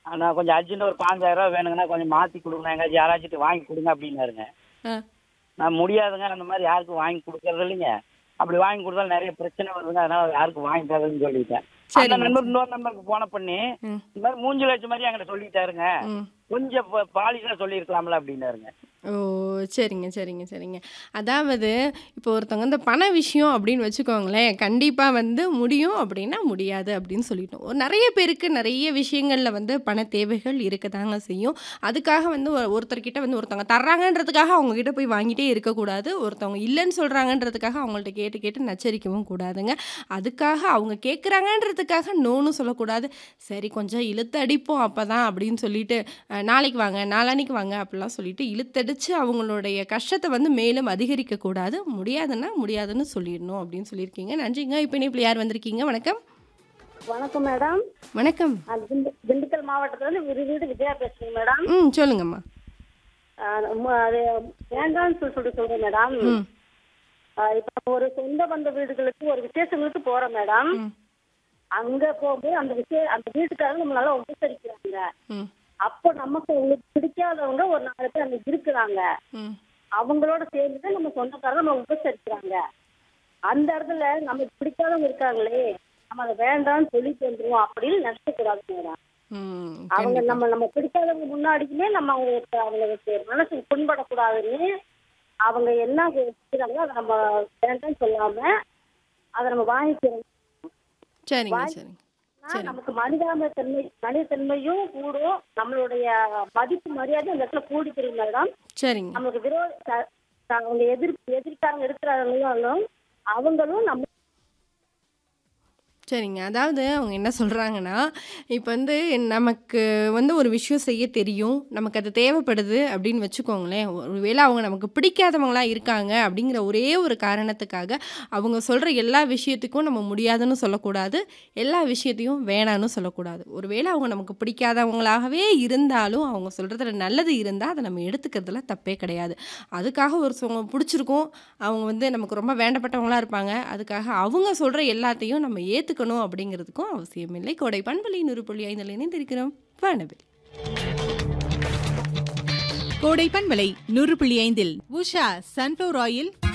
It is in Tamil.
நான் கொஞ்சம் அர்ஜென்ட் ஒரு பாஞ்சாயிரம் ரூபா வேணுங்கன்னா கொஞ்சம் மாற்றி கொடுங்க எங்கேயாச்சும் யாராச்சும் வாங்கி கொடுங்க அப்படின்னாருங்க ஆ நான் முடியாதுங்க அந்த மாதிரி யாருக்கும் வாங்கி கொடுக்கறது இல்லைங்க அப்படி வாங்கி கொடுத்தாலும் நிறைய பிரச்சனை வருதுங்க அதனால யாருக்கும் வாங்கி தரதுன்னு சொல்லிட்டேன் அந்த சரிங்க. நண்பர் இன்னொரு நம்பருக்கு போன பண்ணி ம். இந்த மாதிரி மூஞ்சி லட்சம் மாதிரி என்கிட்ட சொல்லிட்டாருங்க ம் கொஞ்சம் பாலிஷா சொல்லியிருக்கலாம்ல அப்படின்னாருங்க ஓ சரிங்க சரிங்க சரிங்க அதாவது இப்போ ஒருத்தவங்க இந்த பண விஷயம் அப்படின்னு வச்சுக்கோங்களேன் கண்டிப்பாக வந்து முடியும் அப்படின்னா முடியாது அப்படின்னு சொல்லிட்டோம் ஒரு நிறைய பேருக்கு நிறைய விஷயங்களில் வந்து பண தேவைகள் இருக்க தாங்க செய்யும் அதுக்காக வந்து ஒரு- ஒருத்தர்கிட்ட வந்து ஒருத்தவங்க தர்றாங்கன்றதுக்காக அவங்க கிட்ட போய் வாங்கிட்டே இருக்கக்கூடாது ஒருத்தவங்க இல்லைன்னு சொல்கிறாங்கன்றதுக்காக அவங்கள்ட்ட கேட்டு கேட்டு நச்சரிக்கவும் கூடாதுங்க அதுக்காக அவங்க கேட்குறாங்கன்றதுக்காக நோன்னு சொல்லக்கூடாது சரி கொஞ்சம் இழுத்து அடிப்போம் அப்போ தான் அப்படின்னு சொல்லிட்டு அஹ், நாளைக்கு வாங்க நாளான்னைக்கு வாங்க அப்படிலாம் சொல்லிட்டு இழுத்தடிச்சு அவங்களுடைய கஷ்டத்தை வந்து மேலும் அதிகரிக்க கூடாது முடியாதுன்னா முடியாதுன்னு சொல்லிடணும் அப்படின்னு சொல்லியிருக்கீங்க நன்றிங்க இப்போ இனிப்பில் யார் வந்திருக்கீங்க வணக்கம் வணக்கம் மேடம் வணக்கம் நான் திண்டு- திண்டுக்கல் மாவட்டத்துல இருந்து விரு வீடு விஜயா பேசுறேங்க மேடம் ம் சொல்லுங்கம்மா ஆஹ் ம- அது வேண்டாம்னு சொல்லி சொல்லிட்டு சொல்றேன் மேடம் ம் ஆஹ் இப்ப ஒரு சொந்த பந்த வீடுகளுக்கு ஒரு விசேஷங்களுக்கு போறோம் மேடம் ம் அங்க போகும்போது அந்த விஷய அந்த வீட்டுக்காரங்க நம்ம நல்லா உபசரிக்கிறாங்க ம் அப்போ நமக்கு உங்களுக்கு பிடிக்காதவங்க ஒரு நாலு பேர் அங்க இருக்கிறாங்க ம் அவங்களோட சேர்ந்து தான் நம்ம சொந்தக்காரங்க நம்ம உபசரிக்கிறாங்க அந்த இடத்துல நமக்கு பிடிக்காதவங்க இருக்காங்களே நம்ம அதை வேண்டாம்னு சொல்லிட்டு வந்துருவோம் அப்படின்னு நினைக்கக்கூடாது மேடம் ம் அவங்க கண்டிப்பா. நம்ம நம்ம பிடிக்காதவங்க முன்னாடியுமே நம்ம அவங்களுக்கு அவங்களுக்கு மனசு புண்படக்கூடாதுன்னு அவங்க என்ன செய்யறாங்களோ அதை நம்ம வேண்டாம்னு சொல்லாம அதை நம்ம வாங்கிக்கிறோம் சரிங்க சரிங்க சரி நமக்கு மனிதாம தன்மை மனித தன்மையும் கூடும் நம்மளுடைய மதிப்பு மரியாதை அந்த இடத்துல கூடி தெரியும் மேடம் சரிங்க நமக்கு விரோத த- த- அவங்க எதிர் எதிர்க்காரங்க இருக்கிறாங்களும் அவங்களும் நம்ம சரிங்க அதாவது அவங்க என்ன சொல்கிறாங்கன்னா இப்போ வந்து நமக்கு வந்து ஒரு விஷயம் செய்ய தெரியும் நமக்கு அது தேவைப்படுது அப்படின்னு வச்சுக்கோங்களேன் ஒருவேளை அவங்க நமக்கு பிடிக்காதவங்களா இருக்காங்க அப்படிங்கிற ஒரே ஒரு காரணத்துக்காக அவங்க சொல்கிற எல்லா விஷயத்துக்கும் நம்ம முடியாதுன்னு சொல்லக்கூடாது எல்லா விஷயத்தையும் வேணான்னு சொல்லக்கூடாது ஒருவேளை அவங்க நமக்கு பிடிக்காதவங்களாகவே இருந்தாலும் அவங்க சொல்கிறதுல நல்லது இருந்தால் அதை நம்ம எடுத்துக்கிறதுல தப்பே கிடையாது அதுக்காக ஒரு சவங்க பிடிச்சிருக்கும் அவங்க வந்து நமக்கு ரொம்ப வேண்டப்பட்டவங்களா இருப்பாங்க அதுக்காக அவங்க சொல்கிற எல்லாத்தையும் நம்ம ஏற்றுக்கணும் அப்படிங்கிறதுக்கும் அவசியம் இல்லை கோடை பண்பலை நூறு புள்ளி ஐந்தில் இணைந்திருக்கிறோம் வானவில் கோடை பண்பலை நூறு புள்ளி ஐந்தில் உஷா சன்ஃப்ளவர் ஆயில்